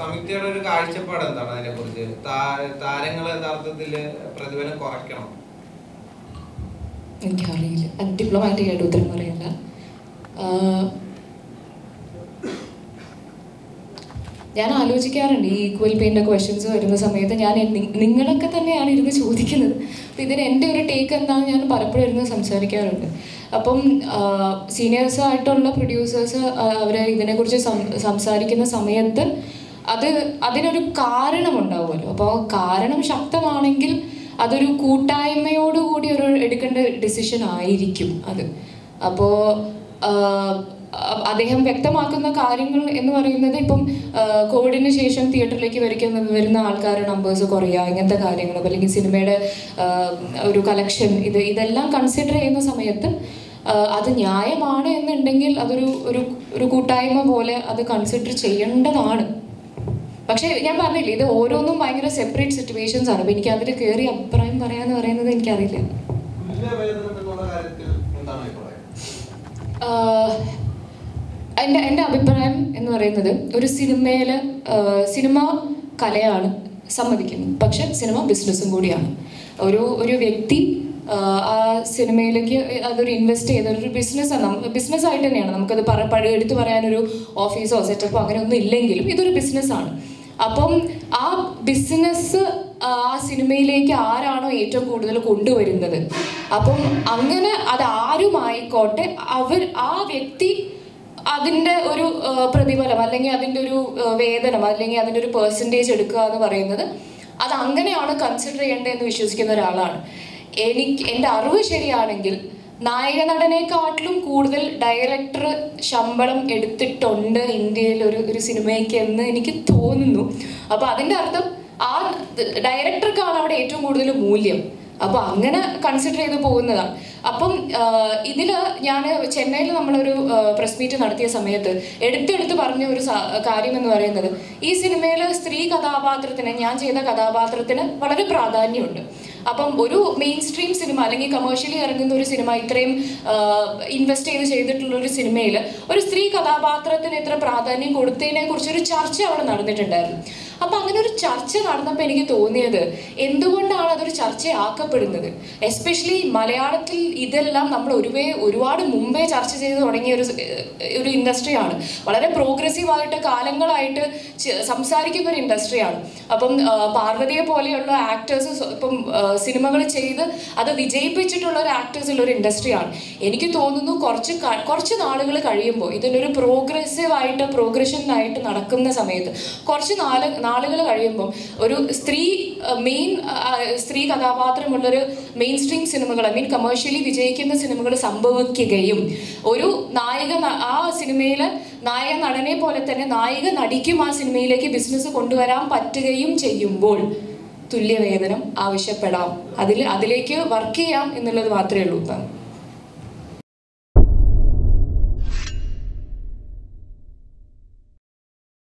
സംയുക്തയുടെ ഒരു കാഴ്ചപ്പാട് എന്താണ് അതിനെ കുറിച്ച് താരങ്ങൾ യഥാർത്ഥത്തില് പ്രതിഫലം കുറയ്ക്കണം എനിക്കറിയില്ല അത് ഡിപ്ലോമാറ്റിക് ആയിട്ട് ഉത്തരം പറയല്ല ആഹ് ഞാൻ ആലോചിക്കാറുണ്ട് ഈ ഈക്വൽ പെയിൻ്റെ ക്വസ്റ്റ്യൻസ് വരുന്ന സമയത്ത് ഞാൻ നി- നിങ്ങളൊക്കെ തന്നെയാണ് ഇരുന്ന് ചോദിക്കുന്നത് അപ്പം ഇതിന് എൻ്റെ ഒരു ടേക്ക് എന്താണെന്ന് ഞാൻ പലപ്പോഴും ഇരുന്ന് സംസാരിക്കാറുണ്ട് അപ്പം സീനിയേഴ്സ് ആയിട്ടുള്ള പ്രൊഡ്യൂസേഴ്സ് അവർ ഇതിനെക്കുറിച്ച് സം സംസാരിക്കുന്ന സമയത്ത് അത് അതിനൊരു കാരണമുണ്ടാവുമല്ലോ അപ്പോൾ കാരണം ശക്തമാണെങ്കിൽ അതൊരു കൂട്ടായ്മയോടുകൂടി ഒരു എടുക്കേണ്ട ഡിസിഷൻ ആയിരിക്കും അത് അപ്പോൾ അദ്ദേഹം വ്യക്തമാക്കുന്ന കാര്യങ്ങൾ എന്ന് പറയുന്നത് ഇപ്പം ആ, കോവിഡിന് ശേഷം തിയേറ്ററിലേക്ക് വരയ്ക്കുന്ന വരുന്ന ആൾക്കാരുടെ നമ്പേഴ്സ് കുറയുക ഇങ്ങനത്തെ കാര്യങ്ങൾ അല്ലെങ്കിൽ സിനിമയുടെ ആ, ഒരു കളക്ഷൻ ഇത് ഇതെല്ലാം കൺസിഡർ ചെയ്യുന്ന സമയത്ത് ആ, അത് ന്യായമാണ് എന്നുണ്ടെങ്കിൽ അതൊരു ഒരു ഒരു കൂട്ടായ്മ പോലെ അത് കൺസിഡർ ചെയ്യേണ്ടതാണ് പക്ഷേ ഞാൻ പറഞ്ഞില്ലേ ഇത് ഓരോന്നും ഭയങ്കര സെപ്പറേറ്റ് സിറ്റുവേഷൻസ് ആണ് അപ്പോൾ എനിക്ക് അതിൽ കയറി അഭിപ്രായം പറയാന്ന് പറയുന്നത് എനിക്കറിയില്ല തുല്യവേതനം എന്നുള്ള കാര്യത്തിൽ എന്താണ് അഭിപ്രായം ആഹ് എൻ്റെ എൻ്റെ അഭിപ്രായം എന്ന് പറയുന്നത് ഒരു സിനിമയിൽ സിനിമ കലയാണ് സമ്മതിക്കുന്നു പക്ഷെ സിനിമ ബിസിനസ്സും കൂടിയാണ് ഒരു ഒരു വ്യക്തി ആഹ് ആ സിനിമയിലേക്ക് അതൊരു ഇൻവെസ്റ്റ് ചെയ്ത ഒരു ബിസിനസ്സാണ് ബിസിനസ് ആയിട്ട് തന്നെയാണ് നമുക്കത് പറ പഴ- എടുത്തു പറയാനൊരു ഓഫീസോ സെറ്റപ്പോ അങ്ങനെ ഒന്നും ഇല്ലെങ്കിലും ഇതൊരു ബിസിനസ്സാണ് അപ്പം ആ ബിസിനസ് ആ സിനിമയിലേക്ക് ആരാണോ ഏറ്റവും കൂടുതൽ കൊണ്ടുവരുന്നത് അപ്പം അങ്ങനെ അത് ആരുമായിക്കോട്ടെ അവർ ആ വ്യക്തി അതിൻ്റെ ഒരു ആ, പ്രതിഫലം അല്ലെങ്കിൽ അതിൻ്റെ ഒരു ആ, വേതനം അല്ലെങ്കിൽ അതിൻ്റെ ഒരു പെർസെൻറ്റേജ് എടുക്കുക എന്ന് പറയുന്നത് അത് അങ്ങനെയാണ് കൺസിഡർ ചെയ്യേണ്ടതെന്ന് വിശ്വസിക്കുന്ന ഒരാളാണ് എനിക്ക് എൻ്റെ അറിവ് ശരിയാണെങ്കിൽ നായക നടനെക്കാട്ടിലും കൂടുതൽ ഡയറക്ടർ ശമ്പളം എടുത്തിട്ടുണ്ട് ഇന്ത്യയിൽ ഒരു ഒരു സിനിമയ്ക്ക് എന്ന് എനിക്ക് തോന്നുന്നു അപ്പോൾ അതിൻ്റെ അർത്ഥം ആ ഡയറക്ടർക്കാണ് അവിടെ ഏറ്റവും കൂടുതൽ മൂല്യം അപ്പോൾ അങ്ങനെ കൺസിഡർ ചെയ്ത് പോകുന്നതാണ് അപ്പം ഇതിൽ ഞാൻ ചെന്നൈയിൽ നമ്മളൊരു പ്രസ് മീറ്റ് നടത്തിയ സമയത്ത് എടുത്തെടുത്ത് പറഞ്ഞ ഒരു സ- കാര്യം എന്ന് പറയുന്നത് ഈ സിനിമയിൽ സ്ത്രീ കഥാപാത്രത്തിന് ഞാൻ ചെയ്ത കഥാപാത്രത്തിന് വളരെ പ്രാധാന്യമുണ്ട് അപ്പം ഒരു മെയിൻ സ്ട്രീം സിനിമ അല്ലെങ്കിൽ കമേഴ്ഷ്യലി ഇറങ്ങുന്ന ഒരു സിനിമ ഇത്രയും ഇൻവെസ്റ്റ് ചെയ്ത് ചെയ്തിട്ടുള്ള ഒരു സിനിമയിൽ ഒരു സ്ത്രീ കഥാപാത്രത്തിന് ഇത്ര പ്രാധാന്യം കൊടുത്തതിനെ കുറിച്ചൊരു ചർച്ച അവിടെ നടന്നിട്ടുണ്ടായിരുന്നു അപ്പം അങ്ങനെ ഒരു ചർച്ച നടന്നപ്പോൾ എനിക്ക് തോന്നിയത് എന്തുകൊണ്ടാണ് അതൊരു ചർച്ചയാക്കപ്പെടുന്നത് എസ്പെഷ്യലി മലയാളത്തിൽ ഇതെല്ലാം നമ്മൾ ഒരുവേ ഒരുപാട് മുമ്പേ ചർച്ച ചെയ്ത് തുടങ്ങിയ ഒരു സ്- ഒരു ഇൻഡസ്ട്രിയാണ് വളരെ പ്രോഗ്രസീവായിട്ട് കാലങ്ങളായിട്ട് ച- സംസാരിക്കുന്ന ഒരു ഇൻഡസ്ട്രിയാണ് അപ്പം ആ, പാർവതിയെ പോലെയുള്ള ആക്ടേഴ്സ് ഇപ്പം സിനിമകൾ ചെയ്ത് അത് വിജയിപ്പിച്ചിട്ടുള്ള ഒരു ആക്ടേഴ്സ് ഉള്ള ഒരു ഇൻഡസ്ട്രിയാണ് എനിക്ക് തോന്നുന്നു കുറച്ച് ക- കുറച്ച് നാളുകൾ കഴിയുമ്പോൾ ഇതിനൊരു പ്രോഗ്രസീവ് ആയിട്ട് പ്രോഗ്രഷനായിട്ട് നടക്കുന്ന സമയത്ത് കുറച്ച് നാല് നാളുകൾ കഴിയുമ്പോൾ ഒരു സ്ത്രീ മെയിൻ സ്ത്രീ കഥാപാത്രമുള്ളൊരു മെയിൻ സ്ട്രീം സിനിമകൾ ഐ മീൻ കമേഴ്ഷ്യലി വിജയിക്കുന്ന സിനിമകൾ സംഭവിക്കുകയും ഒരു നായിക ന- ആ സിനിമയിൽ നായക നടനെ പോലെ തന്നെ നായിക നടിക്കും ആ സിനിമയിലേക്ക് ബിസിനസ് കൊണ്ടുവരാൻ പറ്റുകയും ചെയ്യുമ്പോൾ തുല്യവേതനം ആവശ്യപ്പെടാം അതിൽ അതിലേക്ക് വർക്ക് ചെയ്യാം എന്നുള്ളത് മാത്രമേ ഉള്ളൂ ഇപ്പം